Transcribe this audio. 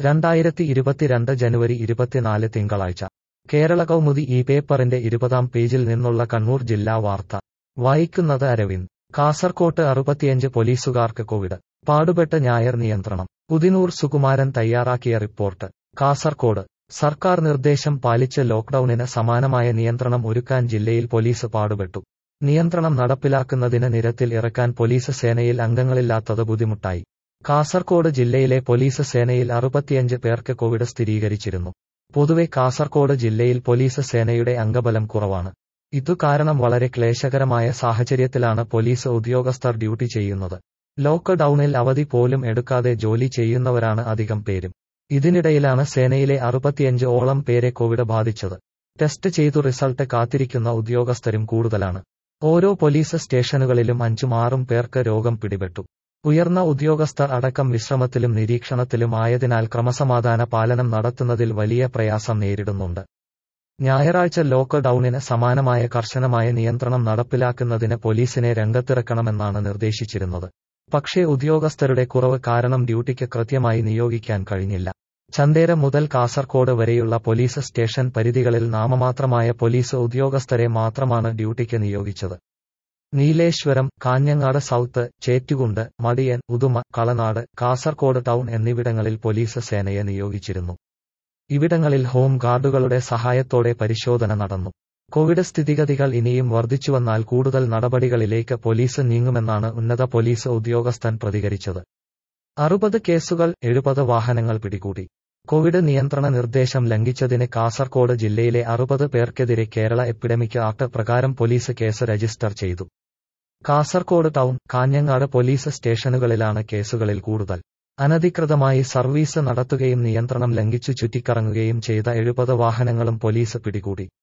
രണ്ടായിരത്തി ഇരുപത്തിരണ്ട് ജനുവരി ഇരുപത്തിനാല് തിങ്കളാഴ്ച കേരള കൗമുദി ഈ പേപ്പറിന്റെ ഇരുപതാം പേജിൽ നിന്നുള്ള കണ്ണൂർ ജില്ലാ വാർത്ത വായിക്കുന്നത് അരവിന്ദ് കാസർകോട്ട് അറുപത്തിയഞ്ച് പോലീസുകാർക്ക് കോവിഡ് പാടുപെട്ട് ഞായർ നിയന്ത്രണം പുതിനൂർ സുകുമാരൻ തയ്യാറാക്കിയ റിപ്പോർട്ട് കാസർകോട് സർക്കാർ നിർദ്ദേശം പാലിച്ച് ലോക്ഡൌണിന് സമാനമായ നിയന്ത്രണം ഒരുക്കാൻ ജില്ലയിൽ പോലീസ് പാടുപെട്ടു നിയന്ത്രണം നടപ്പിലാക്കുന്നതിന് നിരത്തിൽ ഇറക്കാൻ പോലീസ് സേനയിൽ അംഗങ്ങളില്ലാത്തത് ബുദ്ധിമുട്ടായി കാസർകോട് ജില്ലയിലെ പോലീസ് സേനയിൽ അറുപത്തിയഞ്ച് പേർക്ക് കോവിഡ് സ്ഥിരീകരിച്ചിരുന്നു പൊതുവെ കാസർകോട് ജില്ലയിൽ പോലീസ് സേനയുടെ അംഗബലം കുറവാണ് ഇതു കാരണം വളരെ ക്ലേശകരമായ സാഹചര്യത്തിലാണ് പോലീസ് ഉദ്യോഗസ്ഥർ ഡ്യൂട്ടി ചെയ്യുന്നത് ലോക്ക്ഡൌണിൽ അവധി പോലും എടുക്കാതെ ജോലി ചെയ്യുന്നവരാണ് അധികം പേരും ഇതിനിടയിലാണ് സേനയിലെ അറുപത്തിയഞ്ച് ഓളം പേരെ കോവിഡ് ബാധിച്ചത് ടെസ്റ്റ് ചെയ്തു റിസൾട്ട് കാത്തിരിക്കുന്ന ഉദ്യോഗസ്ഥരും കൂടുതലാണ് ഓരോ പോലീസ് സ്റ്റേഷനുകളിലും അഞ്ചും ആറും പേർക്ക് രോഗം പിടിപെട്ടു ഉയർന്ന ഉദ്യോഗസ്ഥർ അടക്കം വിശ്രമത്തിലും നിരീക്ഷണത്തിലും ആയതിനാൽ ക്രമസമാധാന പാലനം നടത്തുന്നതിൽ വലിയ പ്രയാസം നേരിടുന്നുണ്ട് ഞായറാഴ്ച ലോക്ക് ഡൌണിന് സമാനമായ കർശനമായ നിയന്ത്രണം നടപ്പിലാക്കുന്നതിന് പോലീസിനെ രംഗത്തിറക്കണമെന്നാണ് നിർദ്ദേശിച്ചിരുന്നത് പക്ഷേ ഉദ്യോഗസ്ഥരുടെ കുറവ് കാരണം ഡ്യൂട്ടിക്ക് കൃത്യമായി നിയോഗിക്കാൻ കഴിഞ്ഞില്ല ചന്തേര മുതൽ കാസർകോട് വരെയുള്ള പോലീസ് സ്റ്റേഷൻ പരിധികളിൽ നാമമാത്രമായ പോലീസ് ഉദ്യോഗസ്ഥരെ മാത്രമാണ് ഡ്യൂട്ടിക്ക് നിയോഗിച്ചത് നീലേശ്വരം കാഞ്ഞങ്ങാട് സൗത്ത് ചേറ്റുകുണ്ട് മടിയൻ ഉദുമ കളനാട് കാസർകോട് ടൗൺ എന്നിവിടങ്ങളിൽ പോലീസ് സേനയെ നിയോഗിച്ചിരുന്നു ഇവിടങ്ങളിൽ ഹോം ഗാർഡുകളുടെ സഹായത്തോടെ പരിശോധന നടന്നു കോവിഡ് സ്ഥിതിഗതികൾ ഇനിയും വർദ്ധിച്ചുവന്നാൽ കൂടുതൽ നടപടികളിലേക്ക് പോലീസ് നീങ്ങുമെന്നാണ് ഉന്നത പോലീസ് ഉദ്യോഗസ്ഥൻ പ്രതികരിച്ചത് അറുപത് കേസുകൾ എഴുപത് വാഹനങ്ങൾ പിടികൂടി കോവിഡ് നിയന്ത്രണ നിർദ്ദേശം ലംഘിച്ചതിന് കാസർകോട് ജില്ലയിലെ അറുപത് പേർക്കെതിരെ കേരള എപ്പിഡമിക് ആക്ട് പ്രകാരം പോലീസ് കേസ് രജിസ്റ്റർ ചെയ്തു കാസർകോട് ടൗൺ കാഞ്ഞങ്ങാട് പോലീസ് സ്റ്റേഷനുകളിലാണ് കേസുകളിൽ കൂടുതൽ അനധികൃതമായി സർവീസ് നടത്തുകയും നിയന്ത്രണം ലംഘിച്ചു ചുറ്റിക്കറങ്ങുകയും ചെയ്ത എഴുപത് വാഹനങ്ങളും പോലീസ് പിടികൂടി